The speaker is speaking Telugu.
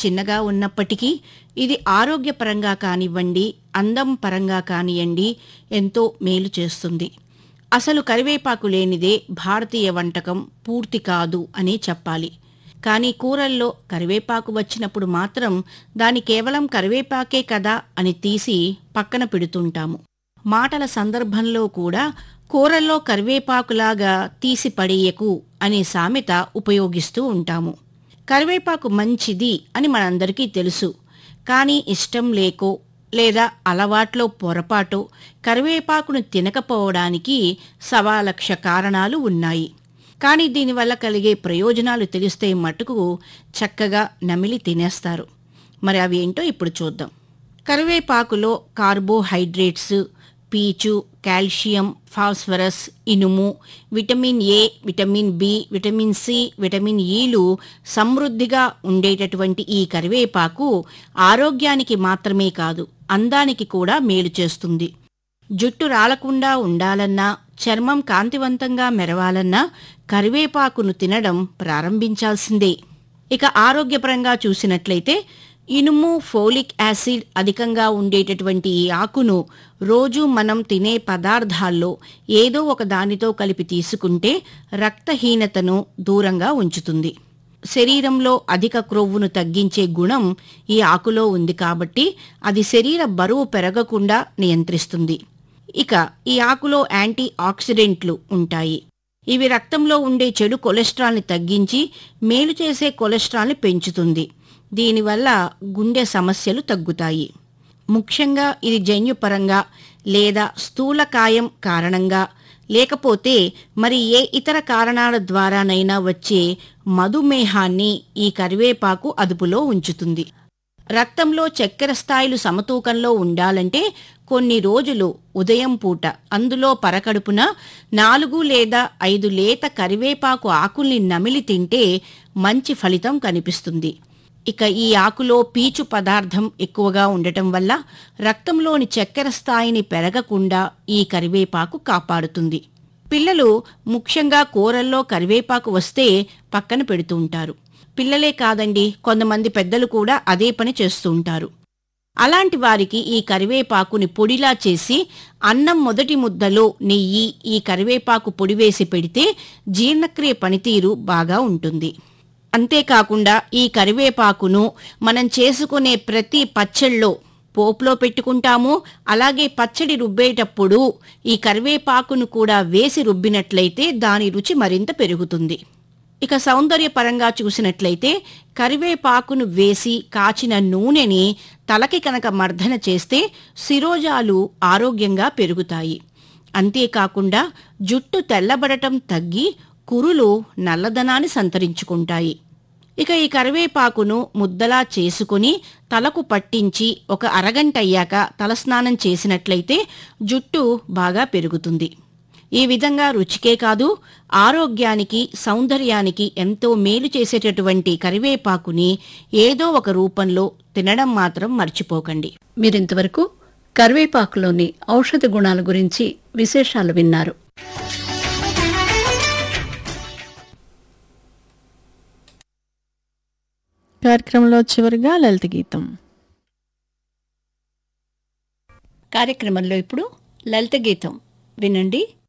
చిన్నగా ఉన్నప్పటికీ ఇది ఆరోగ్యపరంగా కానివ్వండి అందం పరంగా కానివ్వండి ఎంతో మేలు చేస్తుంది అసలు కరివేపాకు లేనిదే భారతీయ వంటకం పూర్తి కాదు అని చెప్పాలి కానీ కూరల్లో కరివేపాకు వచ్చినప్పుడు మాత్రం దాని కేవలం కరివేపాకే కదా అని తీసి పక్కన పెడుతుంటాము మాటల సందర్భంలో కూడా కూరల్లో కరివేపాకులాగా తీసి పడేయకు అనే సామెత ఉపయోగిస్తూ ఉంటాము కరివేపాకు మంచిది అని మనందరికీ తెలుసు కానీ ఇష్టం లేకో లేదా అలవాట్లో పొరపాటు కరివేపాకును తినకపోవడానికి సవాలక్ష కారణాలు ఉన్నాయి కానీ దీనివల్ల కలిగే ప్రయోజనాలు తెలిస్తే మటుకు చక్కగా నమిలి తినేస్తారు మరి అవి ఏంటో ఇప్పుడు చూద్దాం కరివేపాకులో కార్బోహైడ్రేట్స్ పీచు కాల్షియం ఫాస్ఫరస్ ఇనుము vitamin A vitamin B vitamin C vitamin ఈలు సమృద్ధిగా ఉండేటటువంటి ఈ కరివేపాకు ఆరోగ్యానికి మాత్రమే కాదు అందానికి కూడా మేలు చేస్తుంది జుట్టు రాలకుండా ఉండాలన్నా చర్మం కాంతివంతంగా మెరవాలన్నా కరివేపాకును తినడం ప్రారంభించాల్సిందే ఇక ఆరోగ్యపరంగా చూసినట్లయితే ఇనుము ఫోలిక్ యాసిడ్ అధికంగా ఉండేటటువంటి ఈ ఆకును రోజు మనం తినే పదార్థాల్లో ఏదో ఒక దానితో కలిపి తీసుకుంటే రక్తహీనతను దూరంగా ఉంచుతుంది శరీరంలో అధిక క్రొవ్వును తగ్గించే గుణం ఈ ఆకులో ఉంది కాబట్టి అది శరీర బరువు పెరగకుండా నియంత్రిస్తుంది ఇక ఈ ఆకులో యాంటీ ఆక్సిడెంట్లు ఉంటాయి ఇవి రక్తంలో ఉండే చెడు కొలెస్ట్రాల్ని తగ్గించి మేలు చేసే కొలెస్ట్రాల్ని పెంచుతుంది దీనివల్ల గుండె సమస్యలు తగ్గుతాయి ముఖ్యంగా ఇది జన్యుపరంగా లేదా స్థూలకాయం కారణంగా లేకపోతే మరి ఏ ఇతర కారణాల ద్వారానైనా వచ్చే మధుమేహాన్ని ఈ కరివేపాకు అదుపులో ఉంచుతుంది రక్తంలో చక్కెర స్థాయిలు సమతూకంలో ఉండాలంటే కొన్ని రోజులు ఉదయం పూట అందులో పరకడుపున నాలుగు లేదా ఐదు లేత కరివేపాకు ఆకుల్ని నమిలి తింటే మంచి ఫలితం కనిపిస్తుంది ఇక ఈ ఆకులో పీచు పదార్థం ఎక్కువగా ఉండటం వల్ల రక్తంలోని చక్కెర స్థాయిని పెరగకుండా ఈ కరివేపాకు కాపాడుతుంది పిల్లలు ముఖ్యంగా కూరల్లో కరివేపాకు వస్తే పక్కన పెడుతూ ఉంటారు పిల్లలే కాదండి కొంతమంది పెద్దలు కూడా అదే పని చేస్తూ ఉంటారు అలాంటి వారికి ఈ కరివేపాకుని పొడిలా చేసి అన్నం మొదటి ముద్దలో నెయ్యి ఈ కరివేపాకు పొడి వేసి పెడితే జీర్ణక్రియ పనితీరు బాగా ఉంటుంది అంతేకాకుండా ఈ కరివేపాకును మనం చేసుకునే ప్రతి పచ్చళ్ళలో పోపులో పెట్టుకుంటాము అలాగే పచ్చడి రుబ్బేటప్పుడు ఈ కరివేపాకును కూడా వేసి రుబ్బినట్లయితే దాని రుచి మరింత పెరుగుతుంది ఇక సౌందర్యపరంగా చూసినట్లయితే కరివేపాకును వేసి కాచిన నూనెని తలకి కనుక మర్దన చేస్తే శిరోజాలు ఆరోగ్యంగా పెరుగుతాయి అంతేకాకుండా జుట్టు తెల్లబడటం తగ్గి కురులు నల్లదనాన్ని సంతరించుకుంటాయి ఇక ఈ కరివేపాకును ముద్దలా చేసుకుని తలకు పట్టించి ఒక అరగంట అయ్యాక తలస్నానం చేసినట్లయితే జుట్టు బాగా పెరుగుతుంది ఈ విధంగా రుచికే కాదు ఆరోగ్యానికి సౌందర్యానికి ఎంతో మేలు చేసేటటువంటి కరివేపాకుని ఏదో ఒక రూపంలో తినడం మాత్రం మర్చిపోకండి మీరింతవరకు కరివేపాకులోని ఔషధ గుణాల గురించి విశేషాలు విన్నారు కార్యక్రమంలో చివరిగా లలిత గీతం కార్యక్రమంలో ఇప్పుడు లలిత గీతం వినండి